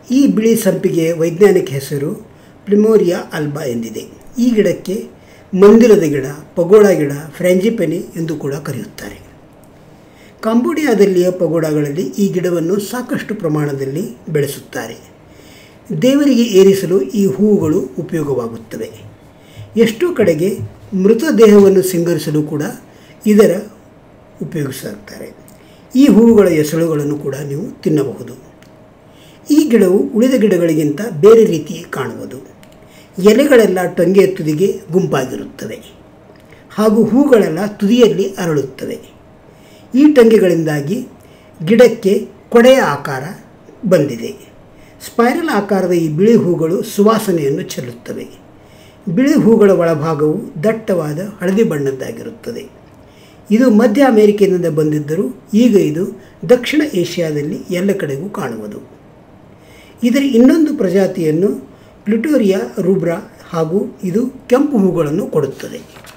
ಈ ಬಿಳಿ ಸಂಪಿಗೆಯ ವೈಜ್ಞಾನಿಕ ಹೆಸರು ಪ್ಲಿಮೋರಿಯಾ ಅಲ್ಬಾ ಎಂದಿದೆ ಈ ಗಿಡಕ್ಕೆ ಮಂದಿರದ ಗಿಡ ಪಗೋಡ ಗಿಡ ಫ್ರ್ಯಾಂಜಿಪೆನಿ ಎಂದು ಕೂಡ ಕರೆಯುತ್ತಾರೆ ಕಾಂಬೋಡಿಯಾದಲ್ಲಿಯ ಪಗೋಡಗಳಲ್ಲಿ ಈ ಗಿಡವನ್ನು ಸಾಕಷ್ಟು ಪ್ರಮಾಣದಲ್ಲಿ ಬೆಳೆಸುತ್ತಾರೆ ದೇವರಿಗೆ ಏರಿಸಲು ಈ ಹೂವುಗಳು ಉಪಯೋಗವಾಗುತ್ತವೆ ಎಷ್ಟೋ ಕಡೆಗೆ ಮೃತದೇಹವನ್ನು ಸಿಂಗರಿಸಲು ಕೂಡ ಇದರ ಉಪಯೋಗಿಸುತ್ತಾರೆ ಈ ಹೂವುಗಳ ಎಸಳುಗಳನ್ನು ಕೂಡ ನೀವು ತಿನ್ನಬಹುದು ಈ ಗಿಡವು ಉಳಿದ ಗಿಡಗಳಿಗಿಂತ ಬೇರೆ ರೀತಿ ಕಾಣುವುದು ಎಲೆಗಳೆಲ್ಲ ಟೊಂಗೆಯ ತುದಿಗೆ ಗುಂಪಾಗಿರುತ್ತವೆ ಹಾಗೂ ಹೂಗಳೆಲ್ಲ ತುದಿಯಲ್ಲಿ ಅರಳುತ್ತವೆ ಈ ಟೊಂಗೆಗಳಿಂದಾಗಿ ಗಿಡಕ್ಕೆ ಕೊಡೆಯ ಆಕಾರ ಬಂದಿದೆ ಸ್ಪೈರಲ್ ಆಕಾರದ ಈ ಬಿಳಿ ಹೂಗಳು ಸುವಾಸನೆಯನ್ನು ಚೆಲ್ಲುತ್ತವೆ ಬಿಳಿ ಹೂಗಳ ಒಳಭಾಗವು ದಟ್ಟವಾದ ಹಳದಿ ಬಣ್ಣದ್ದಾಗಿರುತ್ತದೆ ಇದು ಮಧ್ಯ ಅಮೆರಿಕೆಯಿಂದ ಬಂದಿದ್ದರೂ ಈಗ ಇದು ದಕ್ಷಿಣ ಏಷ್ಯಾದಲ್ಲಿ ಎಲ್ಲ ಕಡೆಗೂ ಕಾಣುವುದು ಇದರ ಇನ್ನೊಂದು ಪ್ರಜಾತಿಯನ್ನು ಪ್ಲುಟೋರಿಯಾ ರೂಬ್ರಾ ಹಾಗೂ ಇದು ಕೆಂಪು ಹೂಗಳನ್ನು ಕೊಡುತ್ತದೆ